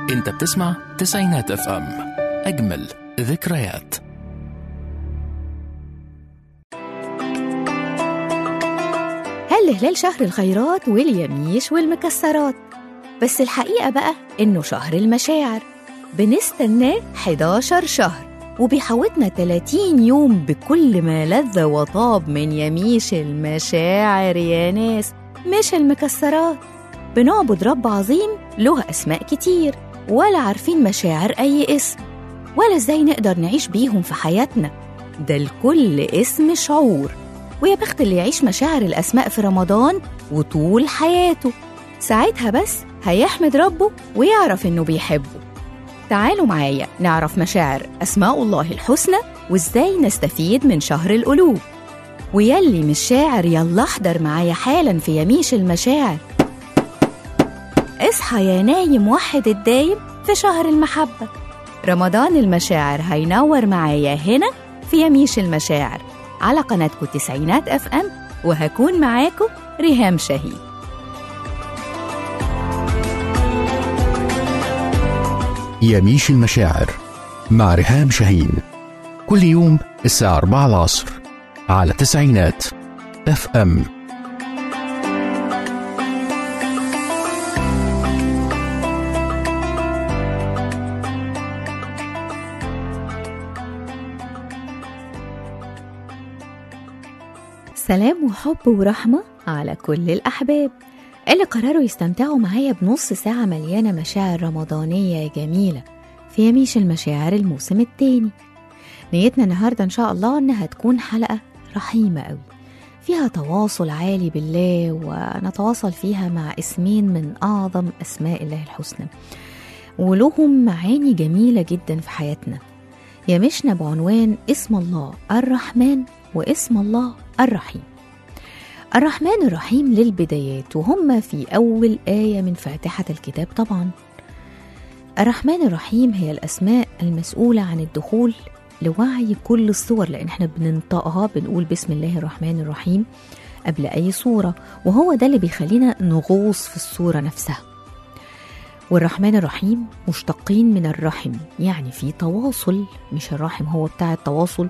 انت بتسمع تسعينات اف ام اجمل ذكريات هل هلال شهر الخيرات واليميش والمكسرات بس الحقيقة بقى إنه شهر المشاعر بنستناه 11 شهر وبيحوطنا 30 يوم بكل ما لذ وطاب من يميش المشاعر يا ناس مش المكسرات بنعبد رب عظيم له أسماء كتير ولا عارفين مشاعر أي اسم ولا إزاي نقدر نعيش بيهم في حياتنا ده لكل اسم شعور ويا بخت اللي يعيش مشاعر الأسماء في رمضان وطول حياته ساعتها بس هيحمد ربه ويعرف إنه بيحبه تعالوا معايا نعرف مشاعر أسماء الله الحسنى وإزاي نستفيد من شهر القلوب ويلي مش شاعر يلا احضر معايا حالا في يميش المشاعر اصحى يا نايم وحد الدايم في شهر المحبة رمضان المشاعر هينور معايا هنا في يميش المشاعر على قناتكم تسعينات اف ام وهكون معاكم ريهام شهيد يميش المشاعر مع ريهام شاهين كل يوم الساعة 4 العصر على تسعينات اف ام سلام وحب ورحمة على كل الأحباب اللي قرروا يستمتعوا معايا بنص ساعة مليانة مشاعر رمضانية جميلة في يميش المشاعر الموسم التاني نيتنا النهاردة إن شاء الله إنها تكون حلقة رحيمة قوي فيها تواصل عالي بالله ونتواصل فيها مع اسمين من أعظم أسماء الله الحسنى ولهم معاني جميلة جدا في حياتنا يمشنا بعنوان اسم الله الرحمن واسم الله الرحيم الرحمن الرحيم للبدايات وهم في أول آية من فاتحة الكتاب طبعا الرحمن الرحيم هي الأسماء المسؤولة عن الدخول لوعي كل الصور لأن احنا بننطقها بنقول بسم الله الرحمن الرحيم قبل أي صورة وهو ده اللي بيخلينا نغوص في الصورة نفسها والرحمن الرحيم مشتقين من الرحم يعني في تواصل مش الرحم هو بتاع التواصل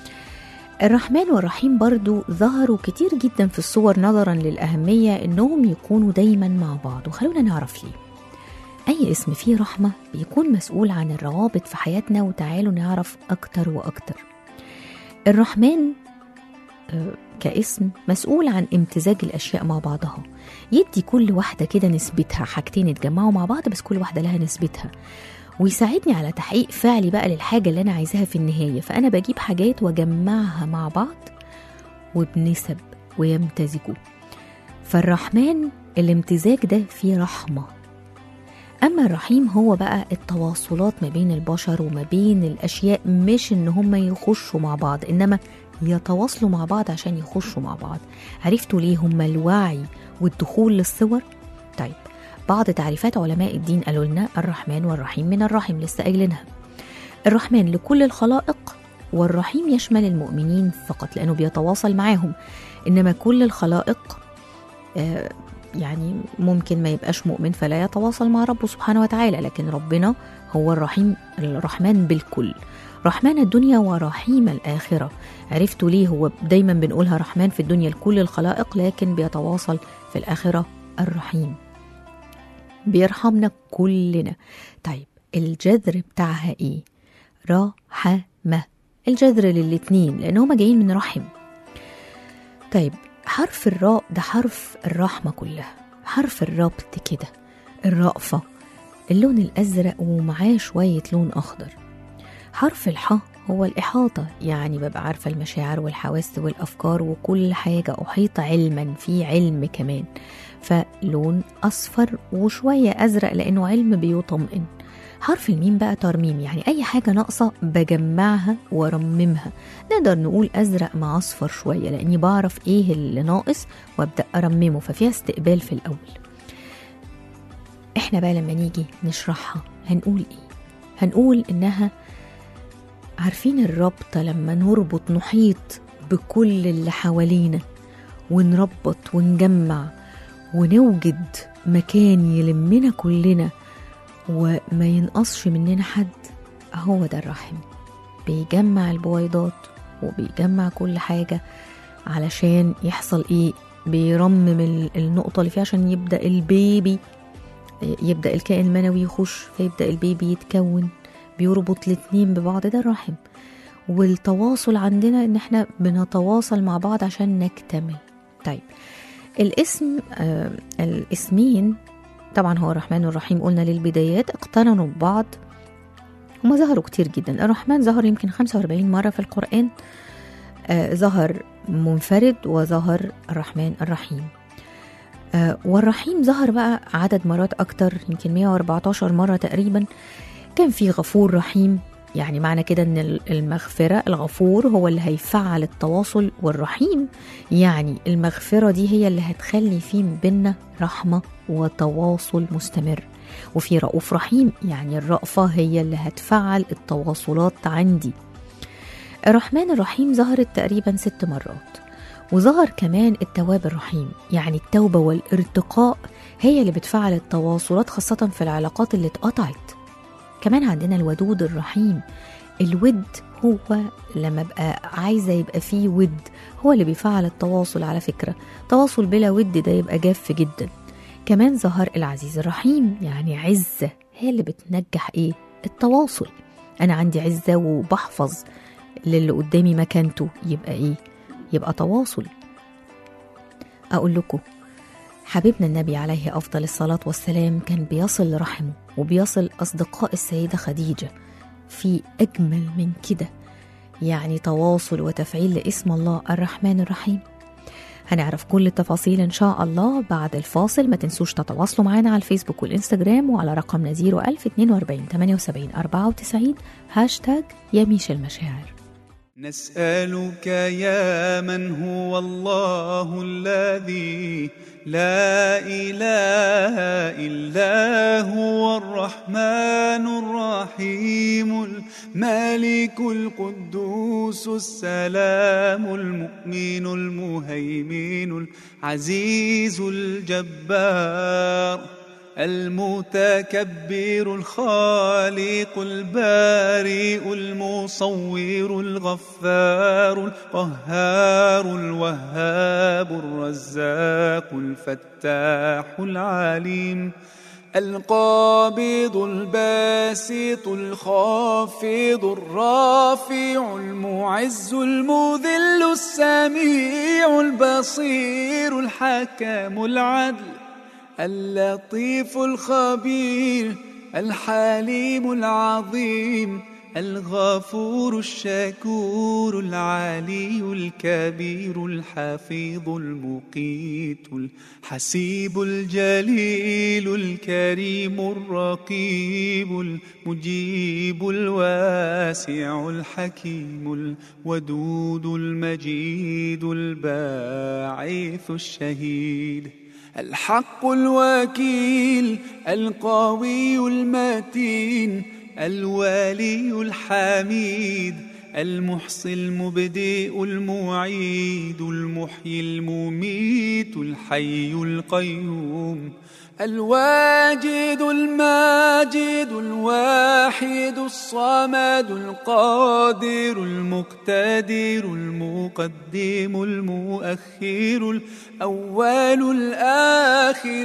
الرحمن والرحيم برضو ظهروا كتير جدا في الصور نظرا للأهمية إنهم يكونوا دايما مع بعض وخلونا نعرف ليه أي اسم فيه رحمة بيكون مسؤول عن الروابط في حياتنا وتعالوا نعرف أكتر وأكتر الرحمن آه، كاسم مسؤول عن امتزاج الأشياء مع بعضها يدي كل واحدة كده نسبتها حاجتين اتجمعوا مع بعض بس كل واحدة لها نسبتها ويساعدني على تحقيق فعلي بقى للحاجة اللي أنا عايزاها في النهاية فأنا بجيب حاجات وأجمعها مع بعض وبنسب ويمتزجوا فالرحمن الامتزاج ده فيه رحمة أما الرحيم هو بقى التواصلات ما بين البشر وما بين الأشياء مش إن هم يخشوا مع بعض إنما يتواصلوا مع بعض عشان يخشوا مع بعض عرفتوا ليه هم الوعي والدخول للصور؟ طيب بعض تعريفات علماء الدين قالوا لنا الرحمن والرحيم من الرحم لسه قايلينها الرحمن لكل الخلائق والرحيم يشمل المؤمنين فقط لأنه بيتواصل معاهم إنما كل الخلائق آه، يعني ممكن ما يبقاش مؤمن فلا يتواصل مع ربه سبحانه وتعالى لكن ربنا هو الرحيم الرحمن بالكل رحمن الدنيا ورحيم الآخرة عرفتوا ليه هو دايما بنقولها رحمن في الدنيا لكل الخلائق لكن بيتواصل في الآخرة الرحيم بيرحمنا كلنا طيب الجذر بتاعها ايه رحمة الجذر للاتنين لان هما جايين من رحم طيب حرف الراء ده حرف الرحمة كلها حرف الربط كده الرأفة اللون الأزرق ومعاه شوية لون أخضر حرف الحاء هو الإحاطة يعني ببقى عارفة المشاعر والحواس والأفكار وكل حاجة أحيط علما في علم كمان فلون أصفر وشوية أزرق لأنه علم بيطمئن حرف الميم بقى ترميم يعني أي حاجة ناقصة بجمعها وأرممها نقدر نقول أزرق مع أصفر شوية لأني بعرف إيه اللي ناقص وأبدأ أرممه ففيها استقبال في الأول إحنا بقى لما نيجي نشرحها هنقول إيه هنقول إنها عارفين الربطة لما نربط نحيط بكل اللي حوالينا ونربط ونجمع ونوجد مكان يلمنا كلنا وما ينقصش مننا حد هو ده الرحم بيجمع البويضات وبيجمع كل حاجة علشان يحصل ايه بيرمم ال- النقطة اللي فيها عشان يبدأ البيبي يبدأ الكائن المنوي يخش فيبدأ البيبي يتكون بيربط الاتنين ببعض ده الرحم والتواصل عندنا ان احنا بنتواصل مع بعض عشان نكتمل طيب الاسم آه الاسمين طبعا هو الرحمن والرحيم قلنا للبدايات اقترنوا ببعض هما ظهروا كتير جدا الرحمن ظهر يمكن 45 مرة في القرآن آه ظهر منفرد وظهر الرحمن الرحيم آه والرحيم ظهر بقى عدد مرات أكتر يمكن 114 مرة تقريبا كان في غفور رحيم يعني معنى كده ان ال- المغفرة الغفور هو اللي هيفعل التواصل والرحيم يعني المغفرة دي هي اللي هتخلي في بينا رحمة وتواصل مستمر وفي رؤوف رحيم يعني الرأفة هي اللي هتفعل التواصلات عندي الرحمن الرحيم ظهرت تقريبا ست مرات وظهر كمان التواب الرحيم يعني التوبة والارتقاء هي اللي بتفعل التواصلات خاصة في العلاقات اللي اتقطعت كمان عندنا الودود الرحيم الود هو لما ابقى عايزه يبقى فيه ود هو اللي بيفعل التواصل على فكره تواصل بلا ود ده يبقى جاف جدا كمان ظهر العزيز الرحيم يعني عزه هي اللي بتنجح ايه التواصل انا عندي عزه وبحفظ للي قدامي مكانته يبقى ايه يبقى تواصل اقول لكم حبيبنا النبي عليه افضل الصلاه والسلام كان بيصل رحمه وبيصل اصدقاء السيده خديجه في اجمل من كده يعني تواصل وتفعيل لاسم الله الرحمن الرحيم هنعرف كل التفاصيل ان شاء الله بعد الفاصل ما تنسوش تتواصلوا معنا على الفيسبوك والانستجرام وعلى رقمنا 01042 78 94 هاشتاج يميش المشاعر نسألك يا من هو الله الذي لا إله إلا هو الرحمن الرحيم الملك القدوس السلام المؤمن المهيمن العزيز الجبار المتكبر الخالق البارئ المصور الغفار القهار الوهاب الرزاق الفتاح العليم القابض الباسط الخافض الرافع المعز المذل السميع البصير الحكم العدل اللطيف الخبير الحليم العظيم الغفور الشكور العلي الكبير الحفيظ المقيت الحسيب الجليل الكريم الرقيب المجيب الواسع الحكيم الودود المجيد الباعث الشهيد الحق الوكيل القوي المتين الوالي الحميد المحصي المبدئ المعيد المحيي المميت الحي القيوم الواجد الماجد الواحد الصمد القادر المقتدر المقدم المؤخر الأول الآخر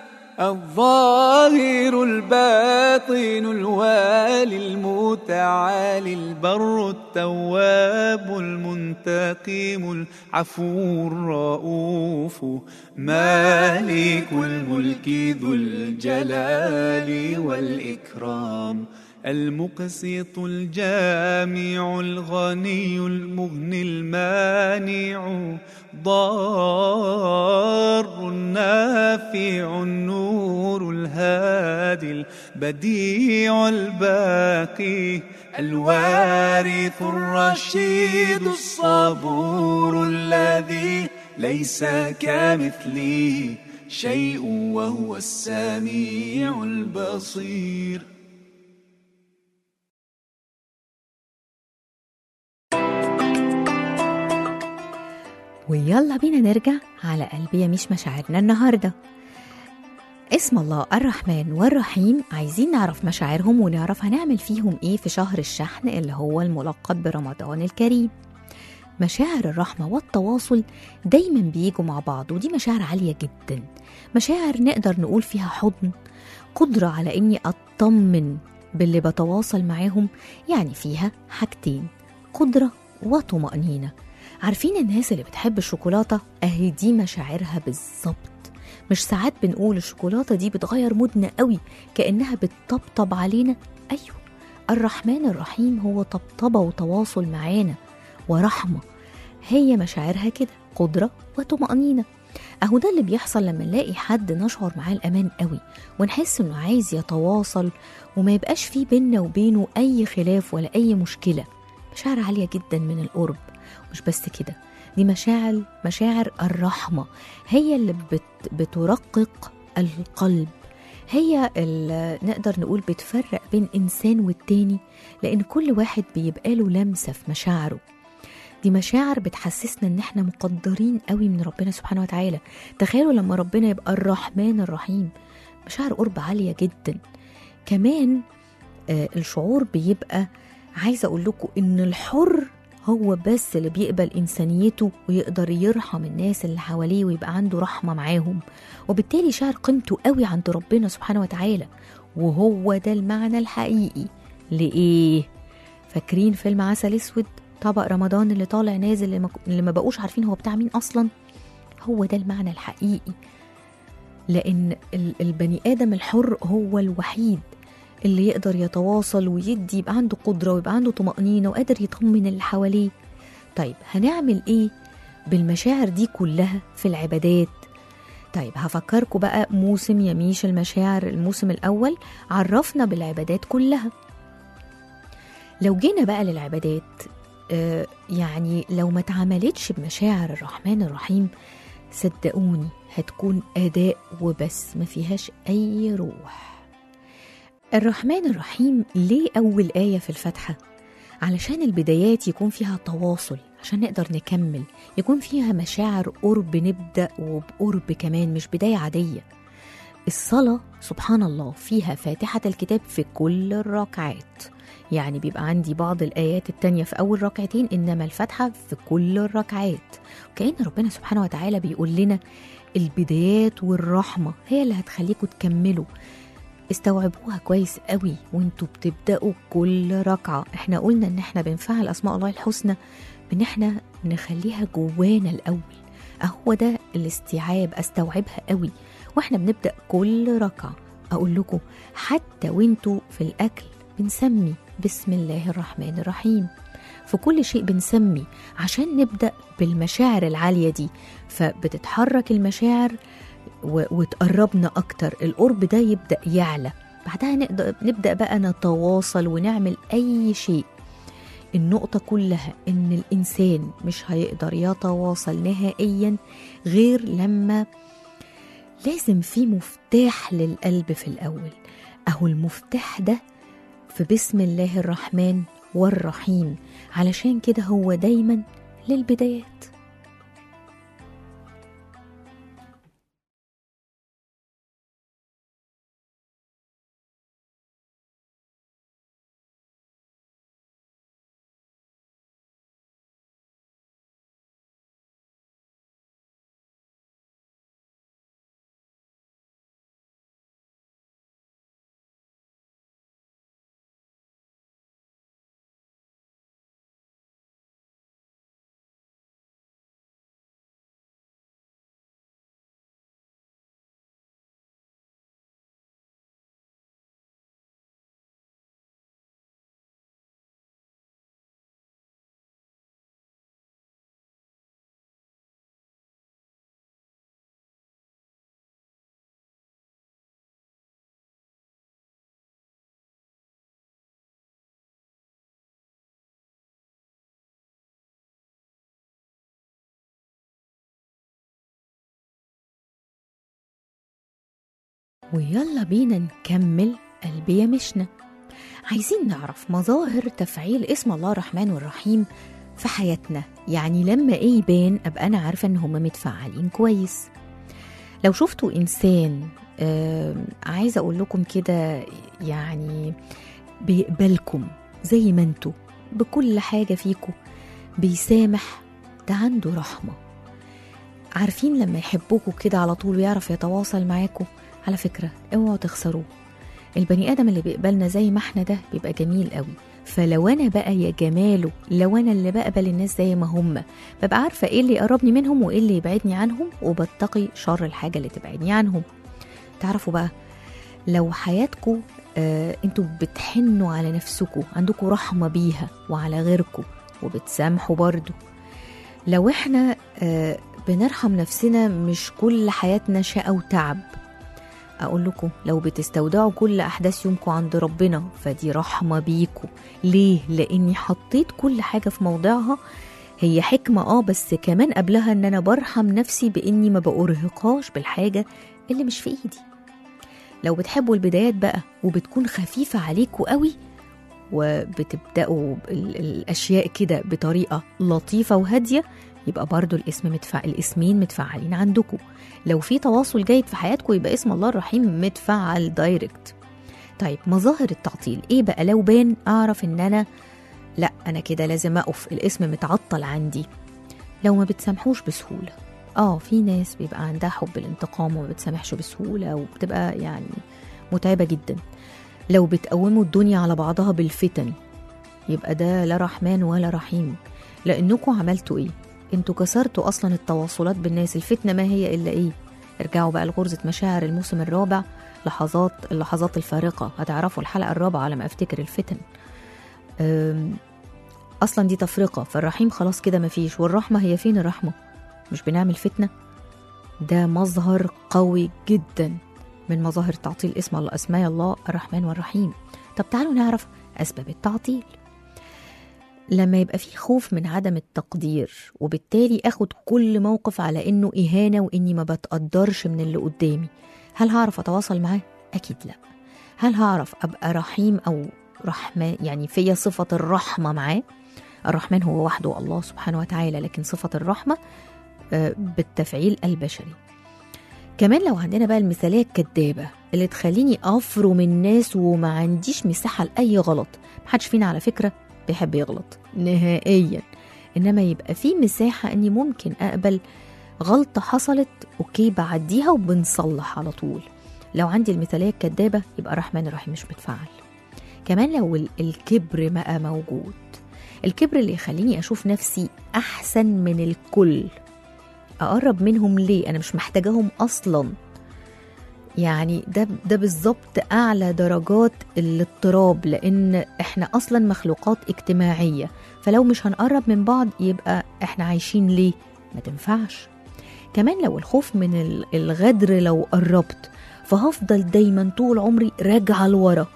الظاهر الباطن الوالي المتعالي البر التواب المنتقم العفو الرؤوف مالك الملك ذو الجلال والإكرام المقسط الجامع الغني المغني المانع ضار النافع النور الهادي البديع الباقي الوارث الرشيد الصبور الذي ليس كمثله شيء وهو السميع البصير ويلا بينا نرجع على قلبي يميش مشاعرنا النهارده اسم الله الرحمن والرحيم عايزين نعرف مشاعرهم ونعرف هنعمل فيهم ايه في شهر الشحن اللي هو الملقب برمضان الكريم مشاعر الرحمة والتواصل دايما بيجوا مع بعض ودي مشاعر عالية جدا مشاعر نقدر نقول فيها حضن قدرة على اني اطمن باللي بتواصل معاهم يعني فيها حاجتين قدرة وطمأنينة عارفين الناس اللي بتحب الشوكولاتة اهي دي مشاعرها بالظبط مش ساعات بنقول الشوكولاتة دي بتغير مودنا قوي كأنها بتطبطب علينا أيوة الرحمن الرحيم هو طبطبة وتواصل معانا ورحمة هي مشاعرها كده قدرة وطمأنينة أهو ده اللي بيحصل لما نلاقي حد نشعر معاه الأمان قوي ونحس إنه عايز يتواصل وما يبقاش في بينا وبينه أي خلاف ولا أي مشكلة مشاعر عالية جدا من القرب مش بس كده دي مشاعر مشاعر الرحمة هي اللي بت بترقق القلب هي اللي نقدر نقول بتفرق بين إنسان والتاني لأن كل واحد بيبقى له لمسة في مشاعره دي مشاعر بتحسسنا ان احنا مقدرين قوي من ربنا سبحانه وتعالى تخيلوا لما ربنا يبقى الرحمن الرحيم مشاعر قرب عالية جدا كمان آه الشعور بيبقى عايزة اقول لكم ان الحر هو بس اللي بيقبل إنسانيته ويقدر يرحم الناس اللي حواليه ويبقى عنده رحمة معاهم وبالتالي شعر قيمته قوي عند ربنا سبحانه وتعالى وهو ده المعنى الحقيقي لإيه؟ فاكرين فيلم عسل أسود طبق رمضان اللي طالع نازل اللي ما, اللي ما بقوش عارفين هو بتاع مين أصلا هو ده المعنى الحقيقي لأن البني آدم الحر هو الوحيد اللي يقدر يتواصل ويدي يبقى عنده قدرة ويبقى عنده طمأنينة وقادر يطمن اللي حواليه طيب هنعمل ايه بالمشاعر دي كلها في العبادات طيب هفكركم بقى موسم يميش المشاعر الموسم الأول عرفنا بالعبادات كلها لو جينا بقى للعبادات آه يعني لو ما اتعملتش بمشاعر الرحمن الرحيم صدقوني هتكون أداء وبس ما فيهاش أي روح الرحمن الرحيم ليه أول آية في الفاتحة؟ علشان البدايات يكون فيها تواصل عشان نقدر نكمل يكون فيها مشاعر قرب نبدأ وبقرب كمان مش بداية عادية الصلاة سبحان الله فيها فاتحة الكتاب في كل الركعات يعني بيبقى عندي بعض الآيات التانية في أول ركعتين إنما الفاتحة في كل الركعات وكأن ربنا سبحانه وتعالى بيقول لنا البدايات والرحمة هي اللي هتخليكم تكملوا استوعبوها كويس قوي وانتوا بتبدأوا كل ركعة احنا قلنا ان احنا بنفعل اسماء الله الحسنى بان احنا نخليها جوانا الاول اهو ده الاستيعاب استوعبها قوي واحنا بنبدأ كل ركعة اقول لكم حتى وانتوا في الاكل بنسمي بسم الله الرحمن الرحيم في كل شيء بنسمي عشان نبدأ بالمشاعر العالية دي فبتتحرك المشاعر وتقربنا أكتر القرب ده يبدأ يعلى بعدها نقدر نبدأ بقى نتواصل ونعمل أي شيء النقطة كلها إن الإنسان مش هيقدر يتواصل نهائيا غير لما لازم في مفتاح للقلب في الأول أهو المفتاح ده في بسم الله الرحمن والرحيم علشان كده هو دايما للبدايات ويلا بينا نكمل قلبي يا مشنا عايزين نعرف مظاهر تفعيل اسم الله الرحمن والرحيم في حياتنا يعني لما ايه يبان ابقى انا عارفه ان هما متفعلين كويس لو شفتوا انسان آم، عايزة أقول لكم كده يعني بيقبلكم زي ما انتوا بكل حاجة فيكم بيسامح ده عنده رحمة عارفين لما يحبوكوا كده على طول ويعرف يتواصل معاكوا على فكرة اوعوا تخسروه البني آدم اللي بيقبلنا زي ما احنا ده بيبقى جميل قوي فلو انا بقى يا جماله لو انا اللي بقبل الناس زي ما هم ببقى عارفة ايه اللي يقربني منهم وايه اللي يبعدني عنهم وبتقي شر الحاجة اللي تبعدني عنهم تعرفوا بقى لو حياتكم آه انتوا بتحنوا على نفسكم عندكم رحمة بيها وعلى غيركم وبتسامحوا برضو لو احنا آه بنرحم نفسنا مش كل حياتنا شقى وتعب اقول لكم لو بتستودعوا كل احداث يومكم عند ربنا فدي رحمه بيكم ليه لاني حطيت كل حاجه في موضعها هي حكمه اه بس كمان قبلها ان انا برحم نفسي باني ما بارهقهاش بالحاجه اللي مش في ايدي لو بتحبوا البدايات بقى وبتكون خفيفه عليكم قوي وبتبداوا ال- الاشياء كده بطريقه لطيفه وهاديه يبقى برضو الاسم مدفع الاسمين متفعلين عندكم لو في تواصل جيد في حياتكم يبقى اسم الله الرحيم متفعل دايركت طيب مظاهر التعطيل ايه بقى لو بان اعرف ان انا لا انا كده لازم اقف الاسم متعطل عندي لو ما بتسامحوش بسهوله اه في ناس بيبقى عندها حب الانتقام وما بتسامحش بسهوله وبتبقى يعني متعبه جدا لو بتقوموا الدنيا على بعضها بالفتن يبقى ده لا رحمن ولا رحيم لانكم عملتوا ايه انتوا كسرتوا اصلا التواصلات بالناس الفتنه ما هي الا ايه ارجعوا بقى لغرزه مشاعر الموسم الرابع لحظات اللحظات الفارقه هتعرفوا الحلقه الرابعه على ما افتكر الفتن أم، اصلا دي تفرقه فالرحيم خلاص كده مفيش والرحمه هي فين الرحمه مش بنعمل فتنه ده مظهر قوي جدا من مظاهر تعطيل اسم الله اسماء الله الرحمن والرحيم طب تعالوا نعرف اسباب التعطيل لما يبقى في خوف من عدم التقدير وبالتالي اخد كل موقف على انه اهانه واني ما بتقدرش من اللي قدامي هل هعرف اتواصل معاه اكيد لا هل هعرف ابقى رحيم او رحمه يعني فيا صفه الرحمه معاه الرحمن هو وحده الله سبحانه وتعالى لكن صفه الرحمه آه، بالتفعيل البشري كمان لو عندنا بقى المثاليه الكدابه اللي تخليني افرم الناس وما عنديش مساحه لاي غلط محدش فينا على فكره بيحب يغلط نهائيا انما يبقى في مساحه اني ممكن اقبل غلطه حصلت اوكي بعديها وبنصلح على طول لو عندي المثاليه الكدابه يبقى الرحمن الرحيم مش متفعل كمان لو ال- الكبر بقى موجود الكبر اللي يخليني اشوف نفسي احسن من الكل اقرب منهم ليه انا مش محتاجاهم اصلا يعني ده ده بالظبط اعلى درجات الاضطراب لان احنا اصلا مخلوقات اجتماعيه فلو مش هنقرب من بعض يبقى احنا عايشين ليه ما تنفعش كمان لو الخوف من ال- الغدر لو قربت فهفضل دايما طول عمري راجعه لورا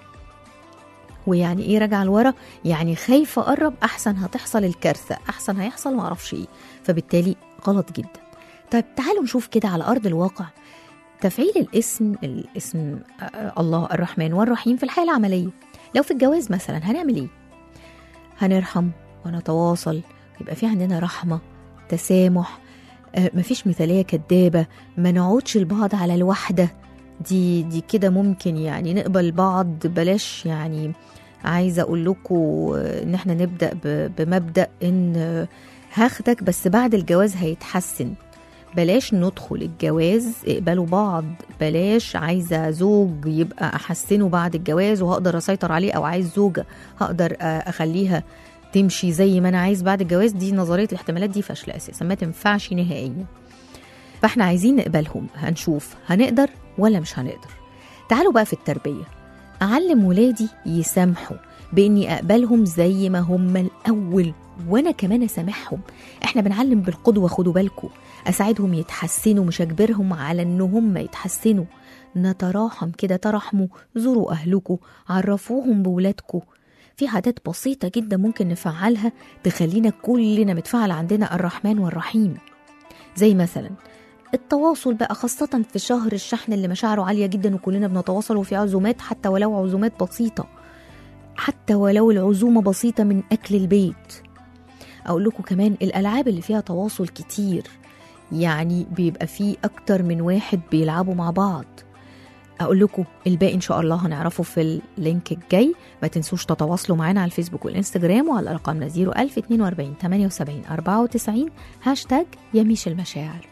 ويعني ايه راجعه لورا يعني خايفه اقرب احسن هتحصل الكارثه احسن هيحصل ما اعرفش ايه فبالتالي غلط جدا طيب تعالوا نشوف كده على ارض الواقع تفعيل الاسم الاسم آه، الله الرحمن والرحيم في الحياه العمليه لو في الجواز مثلا هنعمل ايه هنرحم ونتواصل يبقى في عندنا رحمه تسامح آه، مفيش مثاليه كدابه ما نقعدش البعض على الوحده دي دي كده ممكن يعني نقبل بعض بلاش يعني عايزه اقول لكم ان احنا نبدا ب- بمبدا ان آه، هاخدك بس بعد الجواز هيتحسن بلاش ندخل الجواز اقبلوا بعض بلاش عايزه زوج يبقى احسنه بعد الجواز وهقدر اسيطر عليه او عايز زوجه هقدر آه، اخليها تمشي زي ما انا عايز بعد الجواز دي نظريه الاحتمالات دي فاشله اساسا ما تنفعش نهائيا فاحنا عايزين نقبلهم هنشوف هنقدر ولا مش هنقدر تعالوا بقى في التربيه اعلم ولادي يسامحوا باني اقبلهم زي ما هم الاول وانا كمان اسامحهم احنا بنعلم بالقدوه خدوا بالكم اساعدهم يتحسنوا مش اجبرهم على ان هم يتحسنوا نتراحم كده ترحموا زوروا اهلكم عرفوهم بولادكم في عادات بسيطه جدا ممكن نفعلها تخلينا كلنا متفعل عندنا الرحمن والرحيم زي مثلا التواصل بقى خاصة في شهر الشحن اللي مشاعره عالية جدا وكلنا بنتواصل وفي عزومات حتى ولو عزومات بسيطة حتى ولو العزومة بسيطة من أكل البيت أقول لكم كمان الألعاب اللي فيها تواصل كتير يعني بيبقى فيه أكتر من واحد بيلعبوا مع بعض اقول لكم الباقي ان شاء الله هنعرفه في اللينك الجاي ما تنسوش تتواصلوا معانا على الفيسبوك والانستجرام وعلى ارقامنا 01042 78 94 هاشتاج يميش المشاعر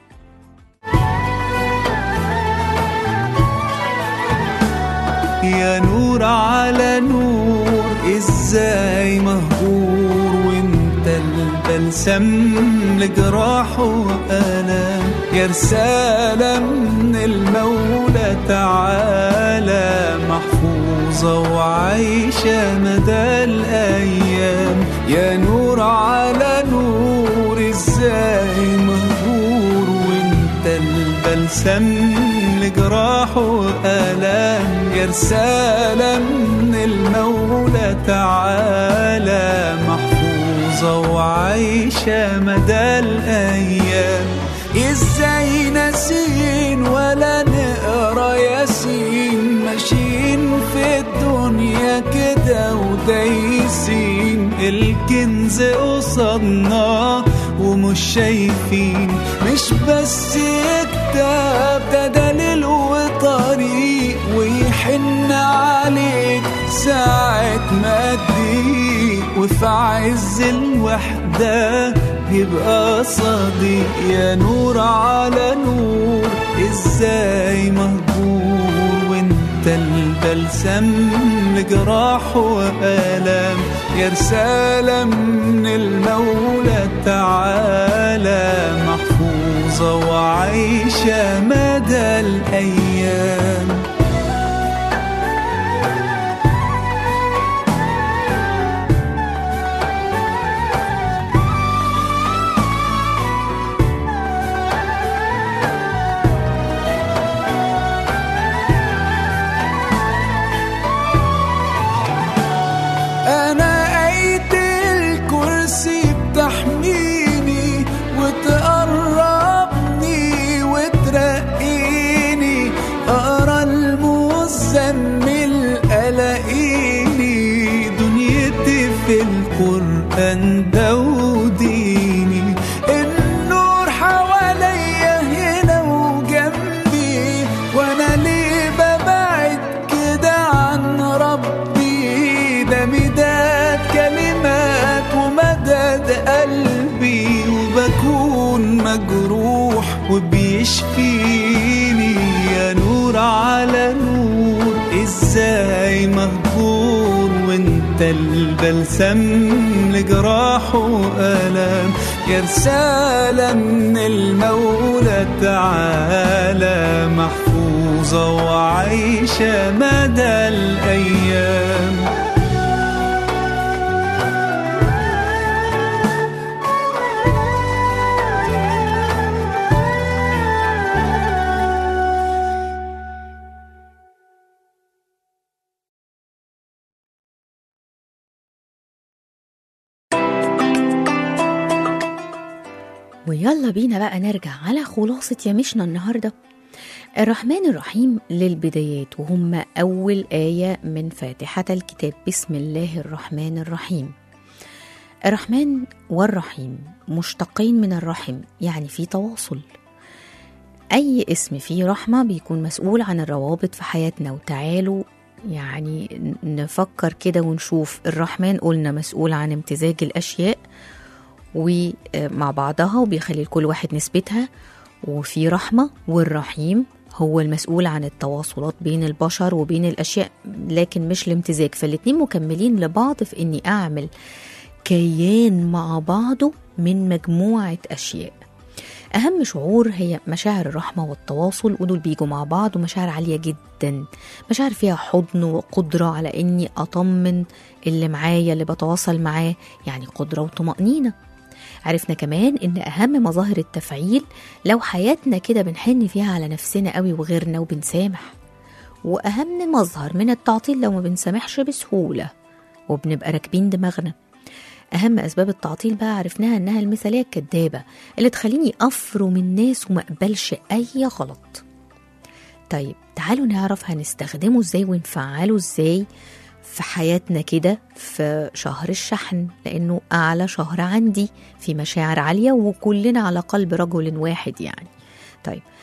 يا نور على نور ازاي مهجور وانت البلسم لجراح وألم يا رسالة من المولى تعالى محفوظة وعايشة مدى الأيام يا نور على نور ازاي مهجور وانت البلسم لجراح وآلام يا رسالة من المولى تعالى محفوظة وعايشة مدى الأيام ازاي ناسين ولا نقرا ياسين ماشيين في الدنيا كده ودايسين الكنز قصادنا ومش شايفين مش بس كتاب ده دليل وطريق ويحن عليك ساعة ما تضيق وفي عز الوحدة يبقى صديق يا نور على نور ازاي مهجور وانت البلسم لجراح وآلام يا رسالة من المولى تعالى محفوظة وعايشة مدى الأيام أنا آية الكرسي بتحميني وتقربني وترقيني أقرا المزمل ألاقيني دنيتي في القرآن ده وديني النور حواليا هنا وجنبي وانا ليه ببعد كده عن ربي ده مداد كلمات ومدد قلبي وبكون مجروح وبيشفيني يا نور على نور ازاي مهجور وانت البلسم لجراح وآلام يا رسالة من المولى تعالى محفوظة وعايشة مدى الأيام ويلا بينا بقى نرجع على خلاصة يمشنا النهاردة الرحمن الرحيم للبدايات وهم أول آية من فاتحة الكتاب بسم الله الرحمن الرحيم الرحمن والرحيم مشتقين من الرحم يعني في تواصل أي اسم فيه رحمة بيكون مسؤول عن الروابط في حياتنا وتعالوا يعني نفكر كده ونشوف الرحمن قلنا مسؤول عن امتزاج الأشياء ومع بعضها وبيخلي لكل واحد نسبتها وفي رحمة والرحيم هو المسؤول عن التواصلات بين البشر وبين الأشياء لكن مش الامتزاج فالاتنين مكملين لبعض في إني أعمل كيان مع بعضه من مجموعة أشياء أهم شعور هي مشاعر الرحمة والتواصل ودول بيجوا مع بعض ومشاعر عالية جدا مشاعر فيها حضن وقدرة على إني أطمن اللي معايا اللي بتواصل معاه يعني قدرة وطمأنينة عرفنا كمان إن أهم مظاهر التفعيل لو حياتنا كده بنحن فيها على نفسنا قوي وغيرنا وبنسامح وأهم مظهر من التعطيل لو ما بنسامحش بسهولة وبنبقى راكبين دماغنا أهم أسباب التعطيل بقى عرفناها إنها المثالية الكدابة اللي تخليني أفرم الناس وما أقبلش أي غلط طيب تعالوا نعرف هنستخدمه إزاي ونفعله إزاي في حياتنا كده في شهر الشحن لأنه أعلى شهر عندي في مشاعر عالية وكلنا على قلب رجل واحد يعني طيب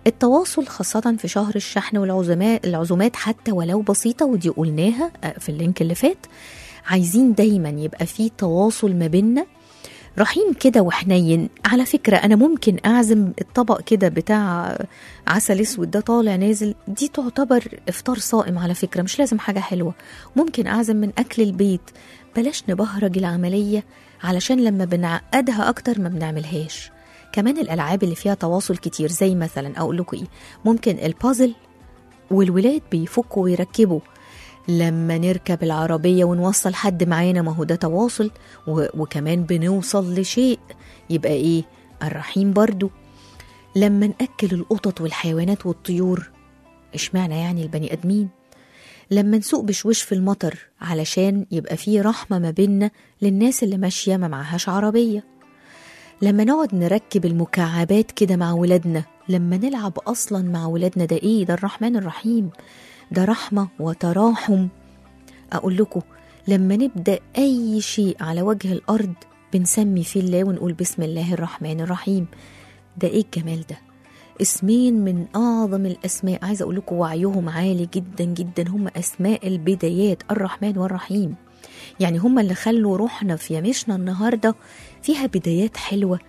التواصل خاصة في شهر الشحن والعزومات العزومات حتى ولو بسيطة ودي قلناها آه، في اللينك اللي فات عايزين دايما يبقى في تواصل ما بيننا رحيم كده وحنين على فكرة أنا ممكن أعزم الطبق كده بتاع عسل أسود ده طالع نازل دي تعتبر إفطار صائم على فكرة مش لازم حاجة حلوة ممكن أعزم من أكل البيت بلاش نبهرج العملية علشان لما بنعقدها أكتر ما بنعملهاش كمان الألعاب اللي فيها تواصل كتير زي مثلا أقول لكم إيه ممكن البازل والولاد بيفكوا ويركبوا لما نركب العربية ونوصل حد معانا ما هو ده تواصل و... وكمان بنوصل لشيء يبقى ايه الرحيم برضو لما نأكل القطط والحيوانات والطيور اشمعنى يعني البني آدمين لما نسوق بشويش في المطر علشان يبقى فيه رحمة ما بيننا للناس اللي ماشية ما معهاش عربية لما نقعد نركب المكعبات كده مع ولادنا لما نلعب أصلا مع ولادنا ده إيه ده الرحمن الرحيم ده رحمة وتراحم أقول لكم لما نبدأ أي شيء على وجه الأرض بنسمي فيه الله ونقول بسم الله الرحمن الرحيم ده إيه الجمال ده اسمين من أعظم الأسماء عايزة أقول لكم وعيهم عالي جدا جدا هم أسماء البدايات الرحمن والرحيم يعني هم اللي خلوا روحنا في يمشنا النهاردة فيها بدايات حلوة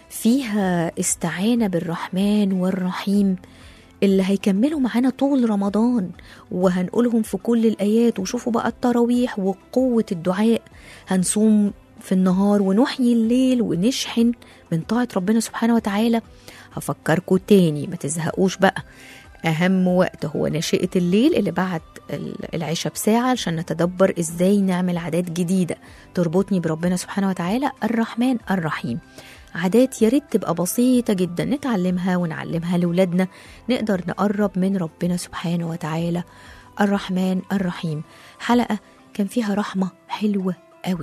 فيها استعانة بالرحمن والرحيم اللي هيكملوا معانا طول رمضان وهنقولهم في كل الآيات وشوفوا بقى التراويح وقوة الدعاء هنصوم في النهار ونحيي الليل ونشحن من طاعة ربنا سبحانه وتعالى هفكركم تاني ما تزهقوش بقى أهم وقت هو ناشئة الليل اللي بعد العشاء بساعة عشان نتدبر إزاي نعمل عادات جديدة تربطني بربنا سبحانه وتعالى الرحمن الرحيم عادات يا ريت تبقى بسيطة جدا نتعلمها ونعلمها لولادنا نقدر نقرب من ربنا سبحانه وتعالى الرحمن الرحيم حلقة كان فيها رحمة حلوة قوي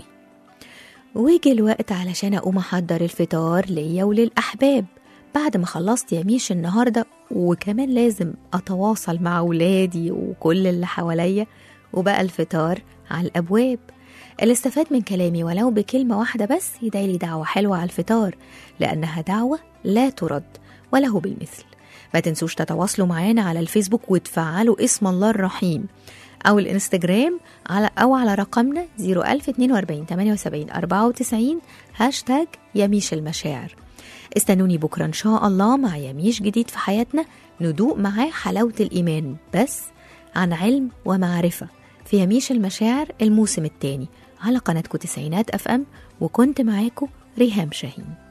ويجي الوقت علشان أقوم أحضر الفطار ليا وللأحباب بعد ما خلصت يا ميش النهاردة وكمان لازم أتواصل مع ولادي وكل اللي حواليا وبقى الفطار على الأبواب اللي استفاد من كلامي ولو بكلمة واحدة بس يدعي لي دعوة حلوة على الفطار لأنها دعوة لا ترد وله بالمثل ما تنسوش تتواصلوا معانا على الفيسبوك وتفعلوا اسم الله الرحيم أو الإنستجرام على أو على رقمنا 01042 78 94 هاشتاج يميش المشاعر استنوني بكرة إن شاء الله مع يميش جديد في حياتنا ندوق معاه حلاوة الإيمان بس عن علم ومعرفة في يميش المشاعر الموسم الثاني على قناتكم تسعينات أف أم وكنت معاكم ريهام شاهين